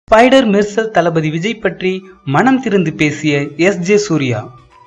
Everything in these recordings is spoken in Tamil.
ஸ்பைடர் மெர்சல் தளபதி விஜய் பற்றி மனம் திறந்து பேசிய எஸ் ஜே சூர்யா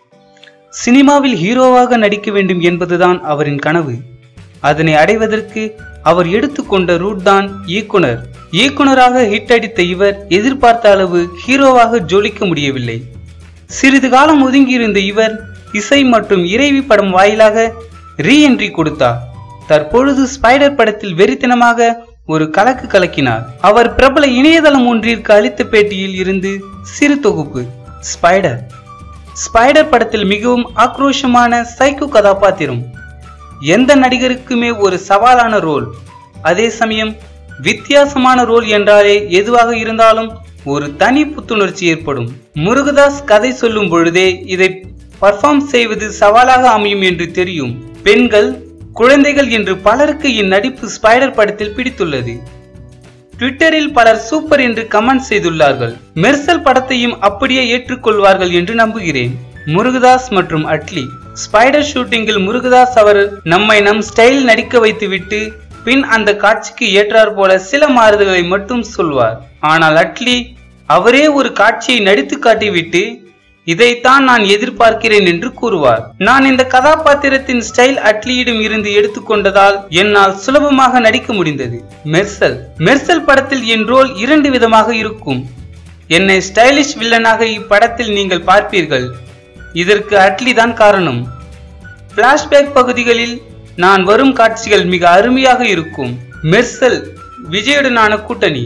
சினிமாவில் ஹீரோவாக நடிக்க வேண்டும் என்பதுதான் அவரின் கனவு அதனை அடைவதற்கு அவர் எடுத்துக்கொண்ட ரூட் தான் இயக்குனர் இயக்குனராக ஹிட் அடித்த இவர் எதிர்பார்த்த அளவு ஹீரோவாக ஜொலிக்க முடியவில்லை சிறிது காலம் ஒதுங்கியிருந்த இவர் இசை மற்றும் இறைவி படம் வாயிலாக ரீ என்ட்ரி கொடுத்தார் தற்பொழுது ஸ்பைடர் படத்தில் வெறித்தனமாக ஒரு கலக்கு கலக்கினார் அவர் பிரபல இணையதளம் ஒன்றிற்கு அளித்த பேட்டியில் இருந்து சிறு தொகுப்பு ஸ்பைடர் ஸ்பைடர் படத்தில் மிகவும் ஆக்ரோஷமான சைக்கோ கதாபாத்திரம் எந்த நடிகருக்குமே ஒரு சவாலான ரோல் அதே சமயம் வித்தியாசமான ரோல் என்றாலே எதுவாக இருந்தாலும் ஒரு தனி புத்துணர்ச்சி ஏற்படும் முருகதாஸ் கதை சொல்லும் பொழுதே இதை பர்ஃபார்ம் செய்வது சவாலாக அமையும் என்று தெரியும் பெண்கள் குழந்தைகள் என்று பலருக்கு இந்நடிப்பு ஸ்பைடர் படத்தில் பிடித்துள்ளது ட்விட்டரில் பலர் சூப்பர் என்று கமெண்ட் செய்துள்ளார்கள் மெர்சல் படத்தையும் அப்படியே ஏற்றுக்கொள்வார்கள் என்று நம்புகிறேன் முருகதாஸ் மற்றும் அட்லி ஸ்பைடர் ஷூட்டிங்கில் முருகதாஸ் அவர் நம்மை நம் ஸ்டைல் நடிக்க வைத்துவிட்டு பின் அந்த காட்சிக்கு ஏற்றார் போல சில மாறுதல்களை மட்டும் சொல்வார் ஆனால் அட்லி அவரே ஒரு காட்சியை நடித்து காட்டிவிட்டு இதைத்தான் நான் எதிர்பார்க்கிறேன் என்று கூறுவார் நான் இந்த கதாபாத்திரத்தின் ஸ்டைல் அட்லியிடம் இருந்து எடுத்துக்கொண்டதால் என்னால் சுலபமாக நடிக்க முடிந்தது மெர்சல் மெர்சல் படத்தில் என் ரோல் இரண்டு விதமாக இருக்கும் என்னை ஸ்டைலிஷ் வில்லனாக இப்படத்தில் நீங்கள் பார்ப்பீர்கள் இதற்கு அட்லி தான் காரணம் பிளாஷ்பேக் பகுதிகளில் நான் வரும் காட்சிகள் மிக அருமையாக இருக்கும் மெர்சல் விஜயுடனான கூட்டணி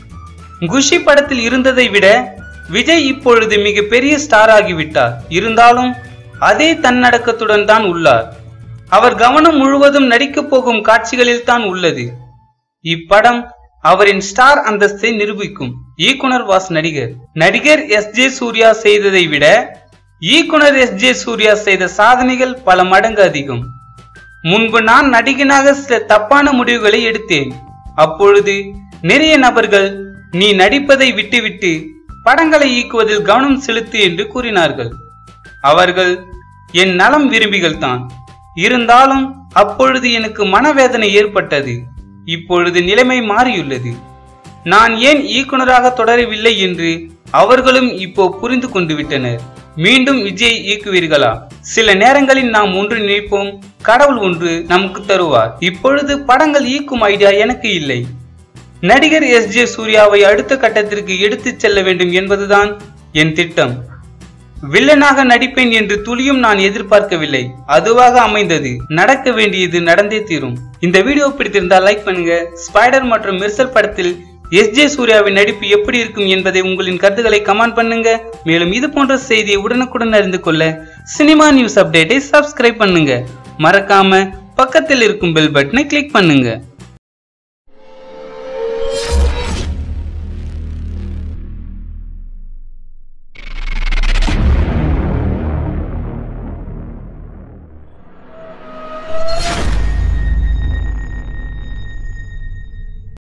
குஷி படத்தில் இருந்ததை விட விஜய் இப்பொழுது மிக பெரிய ஸ்டார் ஆகிவிட்டார் இருந்தாலும் அதே தன்னடக்கத்துடன் தான் உள்ளார் அவர் கவனம் முழுவதும் நடிக்கப் போகும் காட்சிகளில் தான் உள்ளது இப்படம் அவரின் ஸ்டார் அந்தஸ்தை நிரூபிக்கும் இயக்குனர் வாஸ் நடிகர் நடிகர் எஸ் ஜே சூர்யா செய்ததை விட இயக்குனர் எஸ் ஜே சூர்யா செய்த சாதனைகள் பல மடங்கு அதிகம் முன்பு நான் நடிகனாக சில தப்பான முடிவுகளை எடுத்தேன் அப்பொழுது நிறைய நபர்கள் நீ நடிப்பதை விட்டுவிட்டு படங்களை இயக்குவதில் கவனம் செலுத்து என்று கூறினார்கள் அவர்கள் என் நலம் விரும்பிகள் தான் இருந்தாலும் அப்பொழுது எனக்கு மனவேதனை ஏற்பட்டது இப்பொழுது நிலைமை மாறியுள்ளது நான் ஏன் இயக்குனராக தொடரவில்லை என்று அவர்களும் இப்போ புரிந்து கொண்டு விட்டனர் மீண்டும் விஜய் இயக்குவீர்களா சில நேரங்களில் நாம் ஒன்று நினைப்போம் கடவுள் ஒன்று நமக்கு தருவார் இப்பொழுது படங்கள் இயக்கும் ஐடியா எனக்கு இல்லை நடிகர் எஸ் ஜே சூர்யாவை அடுத்த கட்டத்திற்கு எடுத்துச் செல்ல வேண்டும் என்பதுதான் என் திட்டம் வில்லனாக நடிப்பேன் என்று துளியும் நான் எதிர்பார்க்கவில்லை அதுவாக அமைந்தது நடக்க வேண்டியது நடந்தே தீரும் இந்த வீடியோ பிடித்திருந்தால் லைக் பண்ணுங்க ஸ்பைடர் மற்றும் மெர்சல் படத்தில் எஸ் ஜே சூர்யாவின் நடிப்பு எப்படி இருக்கும் என்பதை உங்களின் கருத்துக்களை கமெண்ட் பண்ணுங்க மேலும் இது போன்ற செய்தியை உடனுக்குடன் அறிந்து கொள்ள சினிமா நியூஸ் அப்டேட்டை சப்ஸ்கிரைப் பண்ணுங்க மறக்காம பக்கத்தில் இருக்கும் பெல் பட்டனை கிளிக் பண்ணுங்க